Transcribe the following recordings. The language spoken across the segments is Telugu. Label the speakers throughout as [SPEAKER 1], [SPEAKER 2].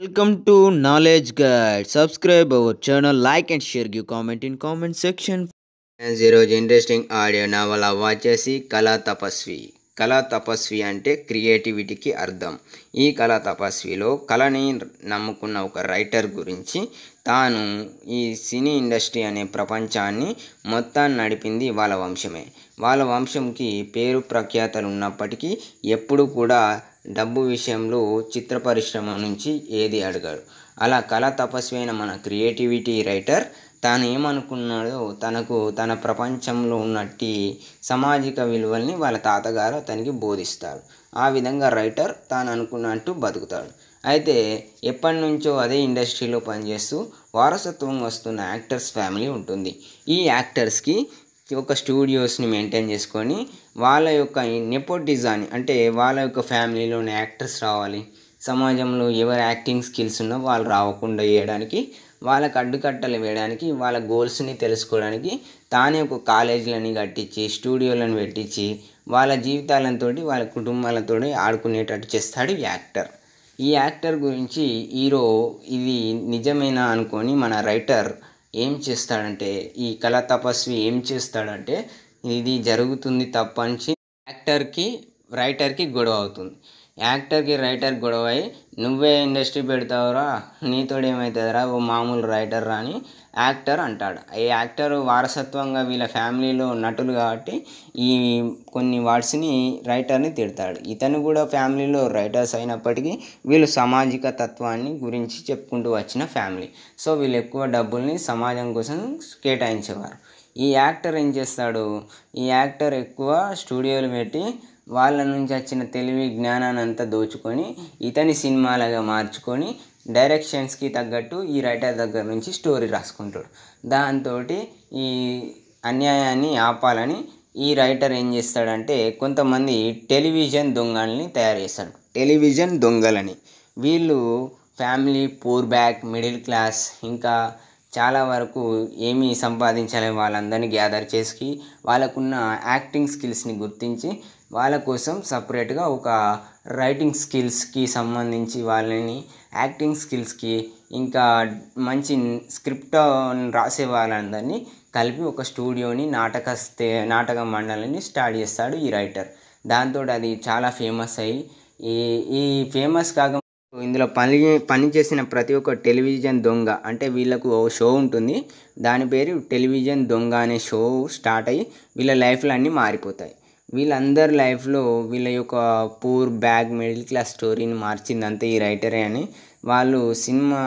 [SPEAKER 1] Welcome to Knowledge Guide. Subscribe our channel, like and share. Give comment in comment section.
[SPEAKER 2] Friends ఈరోజు ఇంట్రెస్టింగ్ ఆడియో నవల వచ్చేసి కళా తపస్వి కళా తపస్వి అంటే క్రియేటివిటీకి అర్థం ఈ కళా తపస్విలో కళని నమ్ముకున్న ఒక రైటర్ గురించి తాను ఈ సినీ ఇండస్ట్రీ అనే ప్రపంచాన్ని మొత్తాన్ని నడిపింది వాళ్ళ వంశమే వాళ్ళ వంశంకి పేరు ప్రఖ్యాతలు ఉన్నప్పటికీ ఎప్పుడు కూడా డబ్బు విషయంలో చిత్ర పరిశ్రమ నుంచి ఏది అడగాడు అలా కళా తపస్వి అయిన మన క్రియేటివిటీ రైటర్ తాను ఏమనుకున్నాడో తనకు తన ప్రపంచంలో ఉన్నట్టి సామాజిక విలువల్ని వాళ్ళ తాతగారు తనకి బోధిస్తాడు ఆ విధంగా రైటర్ తాను అనుకున్నట్టు బతుకుతాడు అయితే ఎప్పటి నుంచో అదే ఇండస్ట్రీలో పనిచేస్తూ వారసత్వంగా వస్తున్న యాక్టర్స్ ఫ్యామిలీ ఉంటుంది ఈ యాక్టర్స్కి ఒక స్టూడియోస్ని మెయింటైన్ చేసుకొని వాళ్ళ యొక్క నెపోటిజాన్ని అంటే వాళ్ళ యొక్క ఫ్యామిలీలోని యాక్టర్స్ రావాలి సమాజంలో ఎవరు యాక్టింగ్ స్కిల్స్ ఉన్నా వాళ్ళు రావకుండా చేయడానికి వాళ్ళకు అడ్డుకట్టలు వేయడానికి వాళ్ళ గోల్స్ని తెలుసుకోవడానికి తానే ఒక కాలేజీలని కట్టించి స్టూడియోలను పెట్టించి వాళ్ళ జీవితాలతో వాళ్ళ కుటుంబాలతో ఆడుకునేటట్టు చేస్తాడు ఈ యాక్టర్ ఈ యాక్టర్ గురించి హీరో ఇది నిజమేనా అనుకొని మన రైటర్ ఏం చేస్తాడంటే ఈ కళా తపస్వి ఏం చేస్తాడంటే ఇది జరుగుతుంది తప్పనిచి యాక్టర్కి రైటర్కి గొడవ అవుతుంది యాక్టర్కి రైటర్ గొడవ అయి నువ్వే ఇండస్ట్రీ పెడతావురా నీతోడు ఏమవుతుందిరా ఓ మామూలు రైటర్ రా అని యాక్టర్ అంటాడు ఈ యాక్టర్ వారసత్వంగా వీళ్ళ ఫ్యామిలీలో నటులు కాబట్టి ఈ కొన్ని వర్డ్స్ని రైటర్ని తిడతాడు ఇతను కూడా ఫ్యామిలీలో రైటర్స్ అయినప్పటికీ వీళ్ళు సామాజిక తత్వాన్ని గురించి చెప్పుకుంటూ వచ్చిన ఫ్యామిలీ సో వీళ్ళు ఎక్కువ డబ్బుల్ని సమాజం కోసం కేటాయించేవారు ఈ యాక్టర్ ఏం చేస్తాడు ఈ యాక్టర్ ఎక్కువ స్టూడియోలు పెట్టి వాళ్ళ నుంచి వచ్చిన తెలివి జ్ఞానాన్ని అంతా దోచుకొని ఇతని సినిమాలుగా మార్చుకొని డైరెక్షన్స్కి తగ్గట్టు ఈ రైటర్ దగ్గర నుంచి స్టోరీ రాసుకుంటాడు దాంతో ఈ అన్యాయాన్ని ఆపాలని ఈ రైటర్ ఏం చేస్తాడంటే కొంతమంది టెలివిజన్ దొంగల్ని తయారు చేస్తాడు టెలివిజన్ దొంగలని వీళ్ళు family poor back middle class ఇంకా చాలా వరకు ఏమి సంపాదించాలి వాళ్ళందరినీ గ్యాదర్ చేసి వాళ్ళకున్న యాక్టింగ్ స్కిల్స్ని గుర్తించి వాళ్ళ కోసం సపరేట్గా ఒక రైటింగ్ స్కిల్స్కి సంబంధించి వాళ్ళని యాక్టింగ్ స్కిల్స్కి ఇంకా మంచి స్క్రిప్ట్ రాసే వాళ్ళందరినీ కలిపి ఒక స్టూడియోని నాటక నాటక మండలిని స్టార్ట్ చేస్తాడు ఈ రైటర్ దాంతో అది చాలా ఫేమస్ అయ్యి ఈ ఈ ఫేమస్ కాక ఇందులో పని పని చేసిన ప్రతి ఒక్క టెలివిజన్ దొంగ అంటే వీళ్ళకు ఓ షో ఉంటుంది దాని పేరు టెలివిజన్ దొంగ అనే షో స్టార్ట్ అయ్యి వీళ్ళ లైఫ్లు అన్నీ మారిపోతాయి వీళ్ళందరి లైఫ్లో వీళ్ళ యొక్క పూర్ బ్యాగ్ మిడిల్ క్లాస్ స్టోరీని మార్చింది అంతే ఈ రైటరే అని వాళ్ళు సినిమా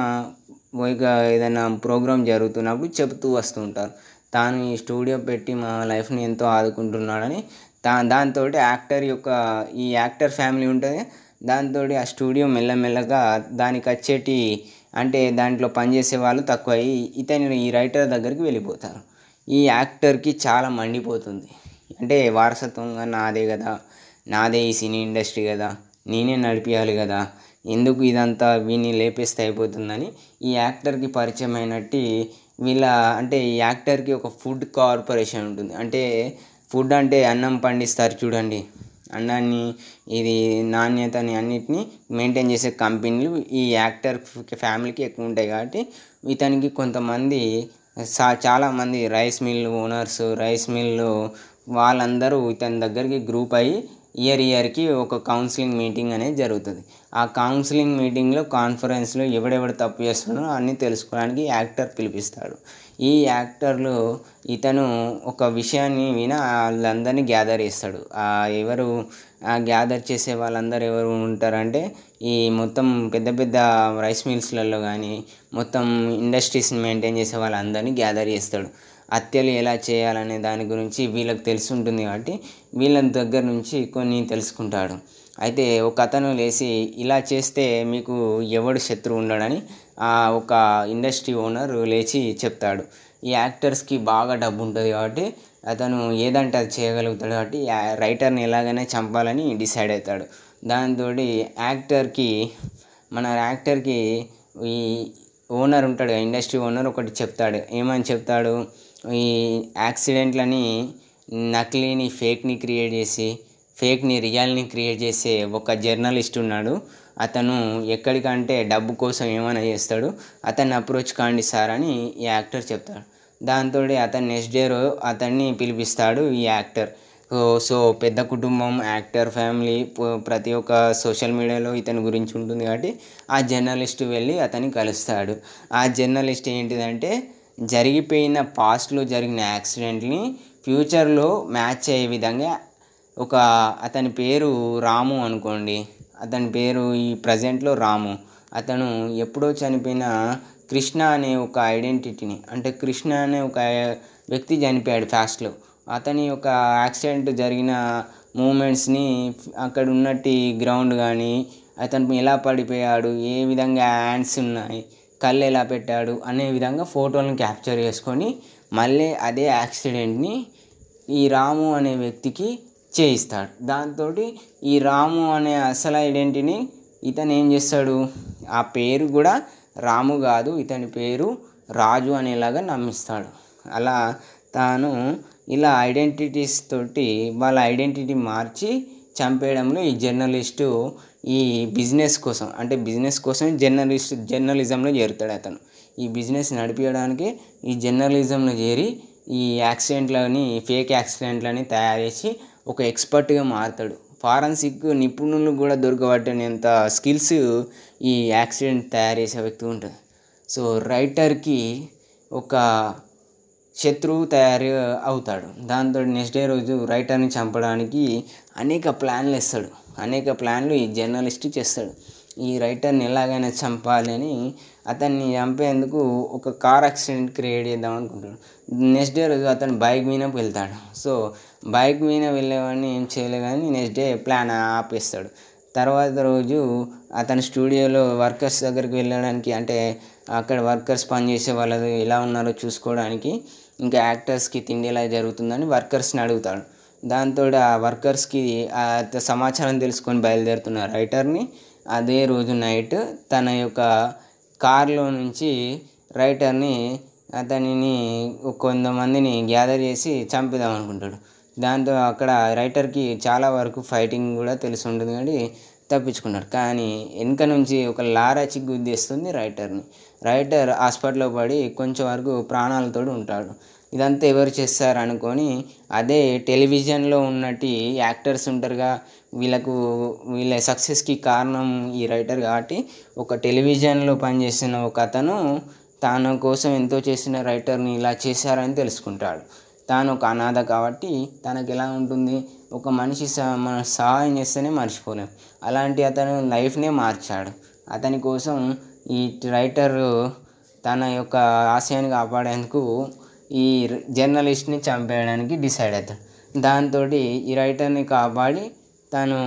[SPEAKER 2] ఇక ఏదైనా ప్రోగ్రామ్ జరుగుతున్నప్పుడు చెబుతూ వస్తుంటారు తాను ఈ స్టూడియో పెట్టి మా లైఫ్ని ఎంతో ఆదుకుంటున్నాడని దా దాంతో యాక్టర్ యొక్క ఈ యాక్టర్ ఫ్యామిలీ ఉంటుంది దాంతో ఆ స్టూడియో మెల్లమెల్లగా దానికి వచ్చేటి అంటే దాంట్లో పనిచేసే వాళ్ళు తక్కువ ఇతని ఈ రైటర్ దగ్గరికి వెళ్ళిపోతారు ఈ యాక్టర్కి చాలా మండిపోతుంది అంటే వారసత్వంగా నాదే కదా నాదే ఈ సినీ ఇండస్ట్రీ కదా నేనే నడిపించాలి కదా ఎందుకు ఇదంతా వీడిని లేపేస్తే అయిపోతుందని ఈ యాక్టర్కి పరిచయం అయినట్టు వీళ్ళ అంటే ఈ యాక్టర్కి ఒక ఫుడ్ కార్పొరేషన్ ఉంటుంది అంటే ఫుడ్ అంటే అన్నం పండిస్తారు చూడండి అన్నాన్ని ఇది నాణ్యతని అన్నిటిని మెయింటైన్ చేసే కంపెనీలు ఈ యాక్టర్ ఫ్యామిలీకి ఎక్కువ ఉంటాయి కాబట్టి ఇతనికి కొంతమంది చాలామంది rice mill owners rice mill వాళ్ళందరూ ఇతని దగ్గరికి గ్రూప్ అయ్యి ఇయర్ ఇయర్కి ఒక కౌన్సిలింగ్ మీటింగ్ అనేది జరుగుతుంది ఆ కౌన్సిలింగ్ మీటింగ్లో కాన్ఫరెన్స్లో ఎవడెవడు తప్పు చేస్తున్నాడో అన్నీ తెలుసుకోవడానికి యాక్టర్ పిలిపిస్తాడు ఈ యాక్టర్లో ఇతను ఒక విషయాన్ని విన వాళ్ళందరినీ గ్యాదర్ చేస్తాడు ఎవరు గ్యాదర్ చేసే వాళ్ళందరూ ఎవరు ఉంటారంటే ఈ మొత్తం పెద్ద పెద్ద రైస్ మిల్స్లలో కానీ మొత్తం ఇండస్ట్రీస్ని మెయింటైన్ చేసే వాళ్ళందరినీ గ్యాదర్ చేస్తాడు హత్యలు ఎలా చేయాలనే దాని గురించి వీళ్ళకి తెలిసి ఉంటుంది కాబట్టి వీళ్ళ దగ్గర నుంచి కొన్ని తెలుసుకుంటాడు అయితే ఒక అతను లేచి ఇలా చేస్తే మీకు ఎవడు శత్రువు ఉండడని ఒక ఇండస్ట్రీ ఓనర్ లేచి చెప్తాడు ఈ యాక్టర్స్కి బాగా డబ్బు ఉంటుంది కాబట్టి అతను ఏదంటే అది చేయగలుగుతాడు కాబట్టి రైటర్ని ఎలాగైనా చంపాలని డిసైడ్ అవుతాడు దాంతో యాక్టర్కి మన యాక్టర్కి ఈ ఓనర్ ఉంటాడు ఇండస్ట్రీ ఓనర్ ఒకటి చెప్తాడు ఏమని చెప్తాడు ఈ యాక్సిడెంట్లని నకిలీని ఫేక్ని క్రియేట్ చేసి ఫేక్ని రియల్ని క్రియేట్ చేసే ఒక జర్నలిస్ట్ ఉన్నాడు అతను ఎక్కడికంటే డబ్బు కోసం ఏమైనా చేస్తాడు అతన్ని అప్రోచ్ కాండి సార్ అని ఈ యాక్టర్ చెప్తాడు దాంతో అతను నెక్స్ట్ డే రో అతన్ని పిలిపిస్తాడు ఈ యాక్టర్ సో సో పెద్ద కుటుంబం యాక్టర్ ఫ్యామిలీ ప- ప్రతి ఒక్క సోషల్ మీడియాలో ఇతని గురించి ఉంటుంది కాబట్టి ఆ జర్నలిస్ట్ వెళ్ళి అతన్ని కలుస్తాడు ఆ జర్నలిస్ట్ ఏంటిదంటే జరిగిపోయిన పాస్ట్లో జరిగిన యాక్సిడెంట్ని ఫ్యూచర్లో మ్యాచ్ అయ్యే విధంగా ఒక అతని పేరు రాము అనుకోండి అతని పేరు ఈ ప్రజెంట్లో రాము అతను ఎప్పుడో చనిపోయిన కృష్ణ అనే ఒక ఐడెంటిటీని అంటే కృష్ణ అనే ఒక వ్యక్తి చనిపోయాడు ఫాస్ట్లో అతని యొక్క యాక్సిడెంట్ జరిగిన మూమెంట్స్ని అక్కడ ఉన్నట్టు గ్రౌండ్ కానీ అతను ఎలా పడిపోయాడు ఏ విధంగా హ్యాండ్స్ ఉన్నాయి కళ్ళు ఎలా పెట్టాడు అనే విధంగా ఫోటోలను క్యాప్చర్ చేసుకొని మళ్ళీ అదే యాక్సిడెంట్ని ఈ రాము అనే వ్యక్తికి చేయిస్తాడు దాంతో ఈ రాము అనే అసలు ఐడెంటిటీని ఇతను ఏం చేస్తాడు ఆ పేరు కూడా రాము కాదు ఇతని పేరు రాజు అనేలాగా నమ్మిస్తాడు అలా తాను ఇలా ఐడెంటిటీస్ తోటి వాళ్ళ ఐడెంటిటీ మార్చి చంపేయడంలో ఈ జర్నలిస్టు ఈ బిజినెస్ కోసం అంటే బిజినెస్ కోసం జర్నలిస్ట్ జర్నలిజంలో చేరుతాడు అతను ఈ బిజినెస్ నడిపించడానికి ఈ జర్నలిజంలో చేరి ఈ యాక్సిడెంట్లని ఫేక్ యాక్సిడెంట్లని తయారు చేసి ఒక ఎక్స్పర్ట్గా మారుతాడు ఫారెన్సిక్ నిపుణులు కూడా దొరకబట్టేంత స్కిల్స్ ఈ యాక్సిడెంట్ తయారు చేసే వ్యక్తి ఉంటుంది సో రైటర్కి ఒక శత్రువు తయారు అవుతాడు దాంతో నెక్స్ట్ డే రోజు రైటర్ని చంపడానికి అనేక ప్లాన్లు వేస్తాడు అనేక ప్లాన్లు ఈ జర్నలిస్ట్ చేస్తాడు ఈ రైటర్ని ఎలాగైనా చంపాలి అని అతన్ని చంపేందుకు ఒక కార్ యాక్సిడెంట్ క్రియేట్ చేద్దాం అనుకుంటాడు నెక్స్ట్ డే రోజు అతను బైక్ మీద వెళ్తాడు సో బైక్ మీద వెళ్ళేవాడిని ఏం చేయలే కానీ నెక్స్ట్ డే ప్లాన్ ఆపేస్తాడు తర్వాత రోజు అతని స్టూడియోలో వర్కర్స్ దగ్గరికి వెళ్ళడానికి అంటే అక్కడ వర్కర్స్ పనిచేసే వాళ్ళది ఎలా ఉన్నారో చూసుకోవడానికి ఇంకా యాక్టర్స్కి తిండి ఎలా జరుగుతుందని వర్కర్స్ని అడుగుతాడు దాంతో ఆ వర్కర్స్కి ఆ సమాచారం తెలుసుకొని బయలుదేరుతున్న రైటర్ని అదే రోజు నైట్ తన యొక్క కార్లో నుంచి రైటర్ని అతనిని కొంతమందిని గ్యాదర్ చేసి చంపుదాం అనుకుంటాడు దాంతో అక్కడ రైటర్కి చాలా వరకు ఫైటింగ్ కూడా తెలిసి ఉంటుంది కానీ తప్పించుకున్నాడు కానీ వెనుక నుంచి ఒక లారా చిక్కు గుద్దేస్తుంది రైటర్ని రైటర్ హాస్పిటల్లో పడి కొంచెం వరకు ప్రాణాలతో ఉంటాడు ఇదంతా ఎవరు చేస్తారు అనుకొని అదే టెలివిజన్లో ఉన్నట్టు యాక్టర్స్ ఉంటారుగా వీళ్ళకు వీళ్ళ సక్సెస్కి కారణం ఈ రైటర్ కాబట్టి ఒక టెలివిజన్లో పనిచేసిన ఒక అతను తాను కోసం ఎంతో చేసిన రైటర్ని ఇలా చేశారని తెలుసుకుంటాడు తాను ఒక అనాథ కాబట్టి తనకు ఎలా ఉంటుంది ఒక మనిషి సహా మన సహాయం చేస్తేనే మర్చిపోలేం అలాంటి అతను లైఫ్నే మార్చాడు అతని కోసం ఈ రైటర్ తన యొక్క ఆశయాన్ని కాపాడేందుకు ఈ జర్నలిస్ట్ని చంపేయడానికి డిసైడ్ అవుతాడు దాంతో ఈ రైటర్ని కాపాడి తను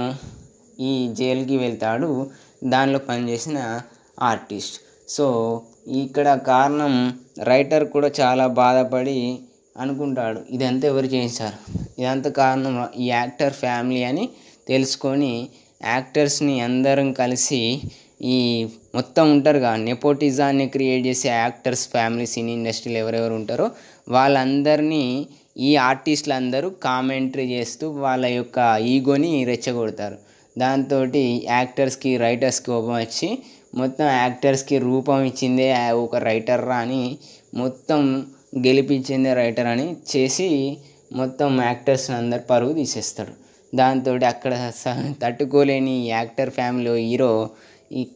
[SPEAKER 2] ఈ జైలుకి వెళ్తాడు దానిలో పనిచేసిన ఆర్టిస్ట్ సో ఇక్కడ కారణం రైటర్ కూడా చాలా బాధపడి అనుకుంటాడు ఇదంతా ఎవరు చేశారు ఇదంతా కారణం ఈ యాక్టర్ ఫ్యామిలీ అని తెలుసుకొని యాక్టర్స్ని అందరం కలిసి ఈ మొత్తం ఉంటారుగా నెపోటిజాన్ని క్రియేట్ చేసే యాక్టర్స్ ఫ్యామిలీ సినీ ఇండస్ట్రీలో ఎవరెవరు ఉంటారో వాళ్ళందరినీ ఈ ఆర్టిస్టులు అందరూ కామెంటరీ చేస్తూ వాళ్ళ యొక్క ఈగోని రెచ్చగొడతారు దాంతో యాక్టర్స్కి రైటర్స్కి కోపం వచ్చి మొత్తం యాక్టర్స్కి రూపం ఇచ్చిందే ఆ ఒక రైటర్ రా అని మొత్తం గెలిపించిందే రైటర్ అని చేసి మొత్తం యాక్టర్స్ అందరు పరువు తీసేస్తాడు దాంతో అక్కడ స- తట్టుకోలేని యాక్టర్ ఫ్యామిలీ హీరో ఇక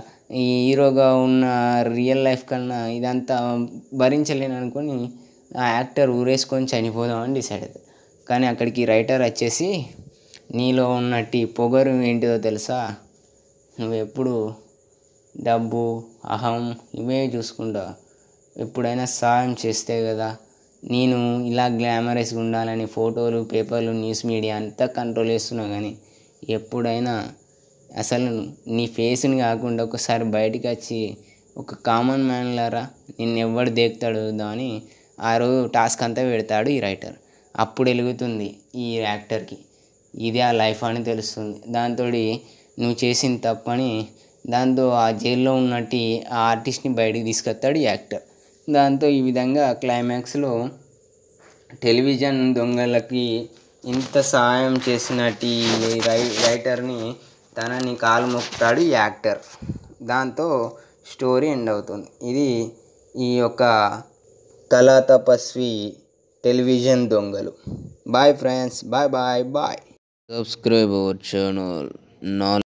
[SPEAKER 2] ఈ హీరోగా ఉన్న రియల్ లైఫ్ కన్నా ఇదంతా భరించలేను అనుకొని ఆ యాక్టర్ ఊరేసుకొని చనిపోదామని డిసైడ్ అవుతాడు కానీ అక్కడికి రైటర్ వచ్చేసి నీలో ఉన్నట్టు ఈ పొగరు ఏంటిదో తెలుసా నువ్వు ఎప్పుడు డబ్బు అహం ఇవే చూసుకుంటా ఎప్పుడైనా సాయం చేస్తే కదా నేను ఇలా గ్లామరస్గా ఉండాలని ఫోటోలు పేపర్లు న్యూస్ మీడియా అంతా కంట్రోల్ చేస్తున్నావు కానీ ఎప్పుడైనా అసలు నీ ఫేస్ని కాకుండా ఒకసారి బయటికి వచ్చి ఒక కామన్ మ్యాన్ లారా నిన్ను ఎవడు దేకుతాడు అని ఆ రోజు టాస్క్ అంతా పెడతాడు ఈ రైటర్ అప్పుడు వెలుగుతుంది ఈ యాక్టర్కి ఇదే ఆ లైఫ్ అని తెలుస్తుంది దాంతో నువ్వు చేసిన తప్పని దాంతో ఆ జైల్లో ఉన్నట్టు ఆ ఆర్టిస్ట్ని బయటికి తీసుకొస్తాడు ఈ యాక్టర్ దాంతో ఈ విధంగా క్లైమాక్స్లో టెలివిజన్ దొంగలకి ఇంత సహాయం చేసినట్టు ఈ రై రైటర్ని తనని కాలు మొక్కుతాడు ఈ యాక్టర్ దాంతో స్టోరీ ఎండ్ అవుతుంది ఇది ఈ యొక్క కళా తపస్వి టెలివిజన్ దొంగలు boy friends boy boy boy
[SPEAKER 1] Subscribe our channel. Knowledge